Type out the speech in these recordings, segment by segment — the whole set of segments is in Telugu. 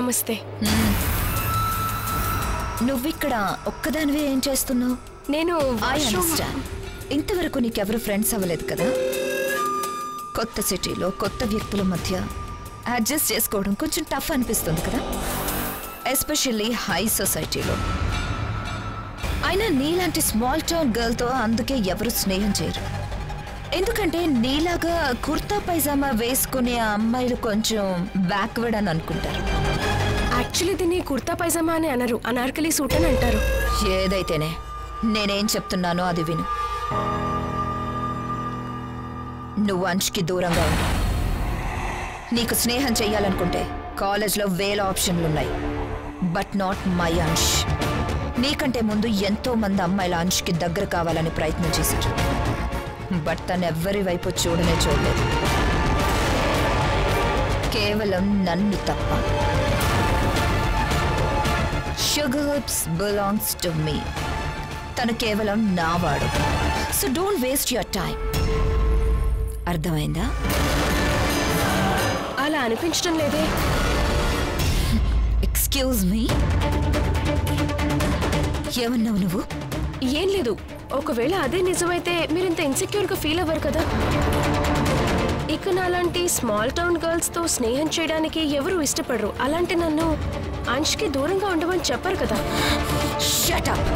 నమస్తే నువ్విక్కడ ఒక్కదానివే ఏం చేస్తున్నావు నేను ఐ washroom- అండర్స్టాండ్ ఇంతవరకు నీకెవరు ఫ్రెండ్స్ అవ్వలేదు కదా కొత్త సిటీలో కొత్త వ్యక్తుల మధ్య అడ్జస్ట్ చేసుకోవడం కొంచెం టఫ్ అనిపిస్తుంది కదా ఎస్పెషల్లీ హై సొసైటీలో అయినా నీలాంటి స్మాల్ టౌన్ గర్ల్తో అందుకే ఎవరు స్నేహం చేయరు ఎందుకంటే నీలాగా కుర్తా పైజామా వేసుకునే ఆ అమ్మాయిలు కొంచెం బ్యాక్వర్డ్ అని అనుకుంటారు యాక్చువల్లీ దీన్ని కుర్తా పైజామా అని అనరు అనార్కలి సూట్ అని అంటారు ఏదైతేనే నేనేం చెప్తున్నానో అది విను నువ్వు అంచుకి దూరంగా ఉండు నీకు స్నేహం చెయ్యాలనుకుంటే కాలేజ్లో వేల ఆప్షన్లున్నాయి బట్ నాట్ మై అంష్ నీకంటే ముందు ఎంతో మంది అమ్మాయిల అంచుకి దగ్గర కావాలని ప్రయత్నం చేశారు బట్ తను ఎవ్వరి వైపు చూడనే చూడలేదు కేవలం నన్ను తప్ప షుగర్స్ బిలాంగ్స్ టు మీ తను కేవలం నావాడు so don't waste your time అర్థమైందా అలా అనిపించడం లేదే ఎక్స్క్యూజ్ మీ ఏమన్నావు నువ్వు ఏం లేదు ఒకవేళ అదే నిజమైతే మీరు ఇంత ఇన్సెక్యూర్ గా ఫీల్ అవ్వరు కదా ఇక నాలాంటి స్మాల్ టౌన్ గర్ల్స్ తో స్నేహం చేయడానికి ఎవరు ఇష్టపడరు అలాంటి నన్ను అంష్కి దూరంగా ఉండమని చెప్పరు కదా షట్ అప్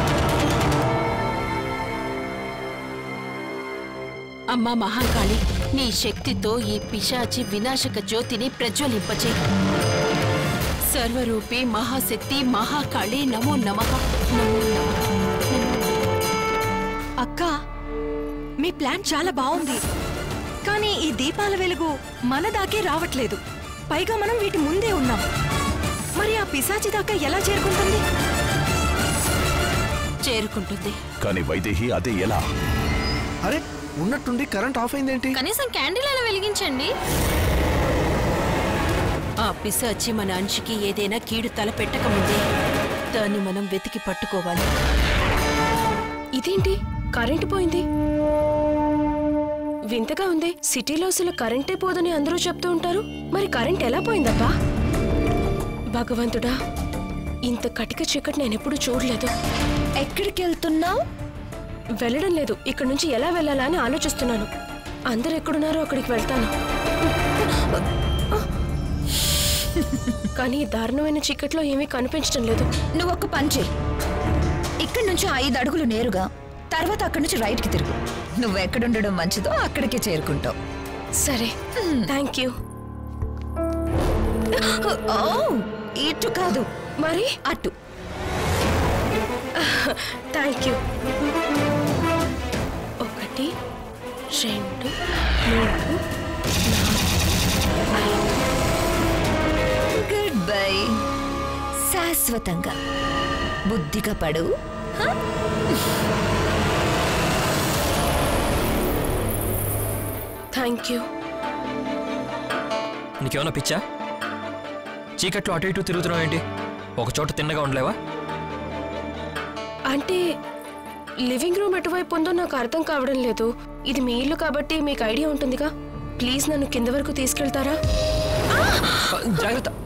అమ్మా మహాకాళి నీ శక్తితో ఈ పిశాచి వినాశక జ్యోతిని ప్రజ్వలింపచే సర్వరూపి మహాశక్తి మహాకాళి నమో నమః నమో నమః అక్క మీ ప్లాన్ చాలా బాగుంది కానీ ఈ దీపాల వెలుగు మన దాకే రావట్లేదు పైగా మనం వీటి ముందే ఉన్నాం మరి ఆ పిశాచి దాకా ఎలా చేరుకుంటుంది చేరుకుంటుంది కానీ వైదేహి అదే ఎలా అరే ఉన్నట్టుండి కరెంట్ ఆఫ్ అయిందేంటి కనీసం క్యాండిల్ అలా వెలిగించండి ఆ పిశాచి మన అంశుకి ఏదైనా కీడు తలపెట్టకముందే దాన్ని మనం వెతికి పట్టుకోవాలి ఇదేంటి కరెంటు పోయింది వింతగా ఉంది సిటీలో అసలు కరెంటే పోదని అందరూ చెప్తూ ఉంటారు మరి కరెంట్ ఎలా పోయిందబ్బా భగవంతుడా ఇంత కటిక చీకటి నేను ఎప్పుడూ చూడలేదు ఎక్కడికి వెళ్తున్నావు వెళ్ళడం లేదు ఇక్కడ నుంచి ఎలా వెళ్ళాలా అని ఆలోచిస్తున్నాను అందరు ఎక్కడున్నారో అక్కడికి వెళ్తాను కానీ ఈ దారుణమైన చీకట్లో ఏమీ కనిపించడం లేదు నువ్వు ఒక పని చెయ్యి ఇక్కడి నుంచి ఐదు అడుగులు నేరుగా తర్వాత అక్కడి నుంచి రైట్కి తిరుగు నువ్వు ఎక్కడుండడం మంచిదో అక్కడికి చేరుకుంటావు సరే థ్యాంక్ యూ ఓ ఇటు కాదు మరి అటు థ్యాంక్ యూ ఒకటి రెండు మూడు గుడ్ బై శాశ్వతంగా బుద్ధిగా పడు థ్యాంక్ యూ నీకేమన్నా పిచ్చా చీకట్లో అటు ఇటు తిరుగుతున్నావు ఏంటి ఒక చోట తిన్నగా ఉండలేవా అంటే లివింగ్ రూమ్ ఎటువైపు ఉందో నాకు అర్థం కావడం లేదు ఇది మీ ఇల్లు కాబట్టి మీకు ఐడియా ఉంటుందిగా ప్లీజ్ నన్ను కింద వరకు తీసుకెళ్తారా జాగ్రత్త